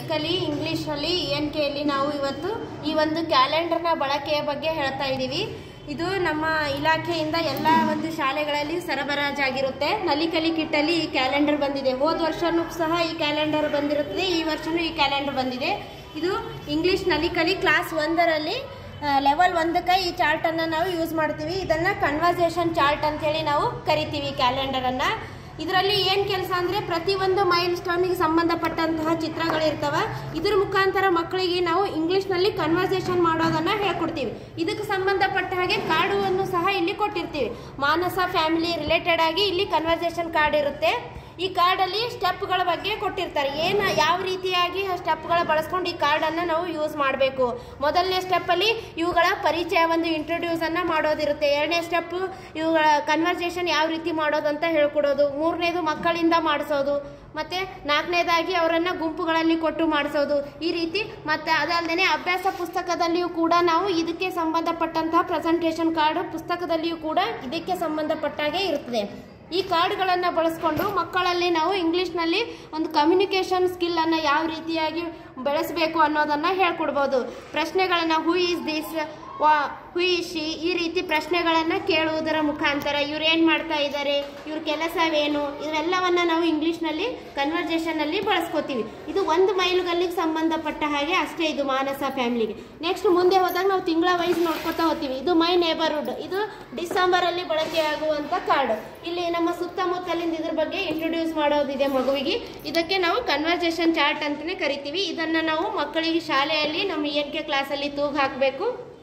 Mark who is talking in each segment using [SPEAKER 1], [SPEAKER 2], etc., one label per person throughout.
[SPEAKER 1] ಕಲಿ ಇಂಗ್ಲೀಷಲ್ಲಿ ಎನ್ ಕೆಯಲ್ಲಿ ನಾವು ಇವತ್ತು ಈ ಒಂದು ಕ್ಯಾಲೆಂಡರ್ನ ಬಳಕೆಯ ಬಗ್ಗೆ ಹೇಳ್ತಾ ಇದ್ದೀವಿ ಇದು ನಮ್ಮ ಇಲಾಖೆಯಿಂದ ಎಲ್ಲ ಒಂದು ಶಾಲೆಗಳಲ್ಲಿ ಸರಬರಾಜಾಗಿರುತ್ತೆ ನಲಿಕಲಿ ಕಿಟ್ಟಲ್ಲಿ ಈ ಕ್ಯಾಲೆಂಡರ್ ಬಂದಿದೆ ಹೋದ ವರ್ಷನೂ ಸಹ ಈ ಕ್ಯಾಲೆಂಡರ್ ಬಂದಿರುತ್ತದೆ ಈ ವರ್ಷನೂ ಈ ಕ್ಯಾಲೆಂಡರ್ ಬಂದಿದೆ ಇದು ಇಂಗ್ಲೀಷ್ ನಲಿಕಲಿ ಕ್ಲಾಸ್ ಒಂದರಲ್ಲಿ ಲೆವೆಲ್ ಒಂದಕ್ಕೆ ಈ ಚಾರ್ಟನ್ನು ನಾವು ಯೂಸ್ ಮಾಡ್ತೀವಿ ಇದನ್ನು ಕನ್ವರ್ಸೇಷನ್ ಚಾರ್ಟ್ ಅಂತೇಳಿ ನಾವು ಕರಿತೀವಿ ಕ್ಯಾಲೆಂಡರನ್ನು ಇದರಲ್ಲಿ ಏನು ಕೆಲಸ ಅಂದರೆ ಪ್ರತಿಯೊಂದು ಮೈಲ್ ಸ್ಟೋನಿಗೆ ಸಂಬಂಧಪಟ್ಟಂತಹ ಚಿತ್ರಗಳಿರ್ತವೆ ಇದ್ರ ಮುಖಾಂತರ ಮಕ್ಕಳಿಗೆ ನಾವು ಇಂಗ್ಲೀಷ್ನಲ್ಲಿ ಕನ್ವರ್ಸೇಷನ್ ಮಾಡೋದನ್ನು ಹೇಳ್ಕೊಡ್ತೀವಿ ಇದಕ್ಕೆ ಸಂಬಂಧಪಟ್ಟ ಹಾಗೆ ಕಾರ್ಡುವನ್ನು ಸಹ ಇಲ್ಲಿ ಕೊಟ್ಟಿರ್ತೀವಿ ಮಾನಸ ಫ್ಯಾಮಿಲಿ ರಿಲೇಟೆಡ್ ಆಗಿ ಇಲ್ಲಿ ಕನ್ವರ್ಸೇಷನ್ ಕಾರ್ಡ್ ಇರುತ್ತೆ ಈ ಕಾರ್ಡಲ್ಲಿ ಸ್ಟೆಪ್ಗಳ ಬಗ್ಗೆ ಕೊಟ್ಟಿರ್ತಾರೆ ಏನು ಯಾವ ರೀತಿಯಾಗಿ ಆ ಸ್ಟೆಪ್ಗಳ ಬಳಸ್ಕೊಂಡು ಈ ಕಾರ್ಡನ್ನು ನಾವು ಯೂಸ್ ಮಾಡಬೇಕು ಮೊದಲನೇ ಸ್ಟೆಪ್ಪಲ್ಲಿ ಇವುಗಳ ಪರಿಚಯ ಒಂದು ಇಂಟ್ರೊಡ್ಯೂಸನ್ನು ಮಾಡೋದಿರುತ್ತೆ ಎರಡನೇ ಸ್ಟೆಪ್ ಇವುಗಳ ಕನ್ವರ್ಸೇಷನ್ ಯಾವ ರೀತಿ ಮಾಡೋದಂತ ಹೇಳ್ಕೊಡೋದು ಮೂರನೇದು ಮಕ್ಕಳಿಂದ ಮಾಡಿಸೋದು ಮತ್ತು ನಾಲ್ಕನೇದಾಗಿ ಅವರನ್ನು ಗುಂಪುಗಳಲ್ಲಿ ಕೊಟ್ಟು ಮಾಡಿಸೋದು ಈ ರೀತಿ ಮತ್ತು ಅದಲ್ಲದೆ ಅಭ್ಯಾಸ ಪುಸ್ತಕದಲ್ಲಿಯೂ ಕೂಡ ನಾವು ಇದಕ್ಕೆ ಸಂಬಂಧಪಟ್ಟಂತಹ ಪ್ರೆಸೆಂಟೇಷನ್ ಕಾರ್ಡ್ ಪುಸ್ತಕದಲ್ಲಿಯೂ ಕೂಡ ಇದಕ್ಕೆ ಸಂಬಂಧಪಟ್ಟಾಗೆ ಇರ್ತದೆ ಈ ಕಾರ್ಡ್ಗಳನ್ನು ಬಳಸ್ಕೊಂಡು ಮಕ್ಕಳಲ್ಲಿ ನಾವು ಇಂಗ್ಲೀಷ್ನಲ್ಲಿ ಒಂದು ಕಮ್ಯುನಿಕೇಷನ್ ಸ್ಕಿಲ್ಲನ್ನು ಯಾವ ರೀತಿಯಾಗಿ ಬೆಳೆಸಬೇಕು ಅನ್ನೋದನ್ನು ಹೇಳ್ಕೊಡ್ಬೋದು ಪ್ರಶ್ನೆಗಳನ್ನು ಹೂ ಈಸ್ ದಿಸ್ ವಾ ಹೂ ಶಿ ಈ ರೀತಿ ಪ್ರಶ್ನೆಗಳನ್ನು ಕೇಳುವುದರ ಮುಖಾಂತರ ಇವ್ರು ಏನು ಮಾಡ್ತಾ ಇದ್ದಾರೆ ಇವ್ರ ಕೆಲಸವೇನು ಇವೆಲ್ಲವನ್ನು ನಾವು ಇಂಗ್ಲೀಷ್ನಲ್ಲಿ ಕನ್ವರ್ಜೇಷನಲ್ಲಿ ಬಳಸ್ಕೋತೀವಿ ಇದು ಒಂದು ಮೈಲುಗಲ್ಲಿಗೆ ಸಂಬಂಧಪಟ್ಟ ಹಾಗೆ ಅಷ್ಟೇ ಇದು ಮಾನಸ ಫ್ಯಾಮಿಲಿಗೆ ನೆಕ್ಸ್ಟ್ ಮುಂದೆ ಹೋದಾಗ ನಾವು ತಿಂಗಳ ವೈಸ್ ನೋಡ್ಕೊತಾ ಹೋಗ್ತೀವಿ ಇದು ಮೈ ನೇಬರ್ಹುಡ್ ಇದು ಡಿಸೆಂಬರಲ್ಲಿ ಬಳಕೆಯಾಗುವಂಥ ಕಾರ್ಡ್ ಇಲ್ಲಿ ನಮ್ಮ ಸುತ್ತಮುತ್ತಲಿಂದ ಇದ್ರ ಬಗ್ಗೆ ಇಂಟ್ರೊಡ್ಯೂಸ್ ಮಾಡೋದಿದೆ ಮಗುವಿಗೆ ಇದಕ್ಕೆ ನಾವು ಕನ್ವರ್ಜೇಷನ್ ಚಾರ್ಟ್ ಅಂತಲೇ ಕರಿತೀವಿ ಇದನ್ನು ನಾವು ಮಕ್ಕಳಿಗೆ ಶಾಲೆಯಲ್ಲಿ ನಮ್ಮ ಎನ್ ಕೆ ಕ್ಲಾಸಲ್ಲಿ ತೂಗು ಹಾಕಬೇಕು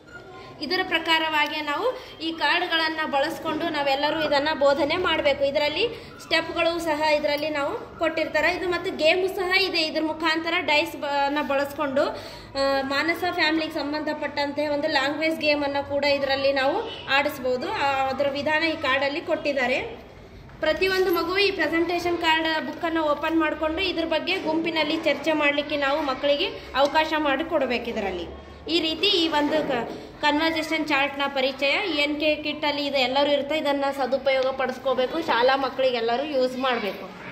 [SPEAKER 1] ಇದರ ಪ್ರಕಾರವಾಗಿ ನಾವು ಈ ಕಾರ್ಡ್ಗಳನ್ನು ಬಳಸ್ಕೊಂಡು ನಾವೆಲ್ಲರೂ ಇದನ್ನು ಬೋಧನೆ ಮಾಡಬೇಕು ಇದರಲ್ಲಿ ಸ್ಟೆಪ್ಗಳು ಸಹ ಇದರಲ್ಲಿ ನಾವು ಕೊಟ್ಟಿರ್ತಾರೆ ಇದು ಮತ್ತು ಗೇಮು ಸಹ ಇದೆ ಇದ್ರ ಮುಖಾಂತರ ಡೈಸ್ ನ ಬಳಸ್ಕೊಂಡು ಆ, ಮಾನಸ ಫ್ಯಾಮಿಲಿಗೆ ಸಂಬಂಧಪಟ್ಟಂತೆ ಒಂದು ಲ್ಯಾಂಗ್ವೇಜ್ ಗೇಮನ್ನು ಕೂಡ ಇದರಲ್ಲಿ ನಾವು ಆಡಿಸ್ಬೋದು ಆ, ಅದರ ವಿಧಾನ ಈ ಕಾರ್ಡಲ್ಲಿ ಕೊಟ್ಟಿದ್ದಾರೆ ಪ್ರತಿಯೊಂದು ಮಗು ಈ ಪ್ರೆಸೆಂಟೇಷನ್ ಕಾರ್ಡ್ ಬುಕ್ಕನ್ನು ಓಪನ್ ಮಾಡಿಕೊಂಡು ಇದ್ರ ಬಗ್ಗೆ ಗುಂಪಿನಲ್ಲಿ ಚರ್ಚೆ ಮಾಡಲಿಕ್ಕೆ ನಾವು ಮಕ್ಕಳಿಗೆ ಅವಕಾಶ ಮಾಡಿ ಕೊಡಬೇಕು ಇದರಲ್ಲಿ ಈ ರೀತಿ ಈ ಒಂದು ಕನ್ವರ್ಸೇಷನ್ ಚಾರ್ಟ್ನ ಪರಿಚಯ ಎನ್ ಕೆ ಕಿಟ್ಟಲ್ಲಿ ಇದು ಎಲ್ಲರೂ ಇರುತ್ತೆ ಇದನ್ನು ಸದುಪಯೋಗ ಪಡಿಸ್ಕೋಬೇಕು ಶಾಲಾ ಮಕ್ಕಳಿಗೆಲ್ಲರೂ ಯೂಸ್ ಮಾಡಬೇಕು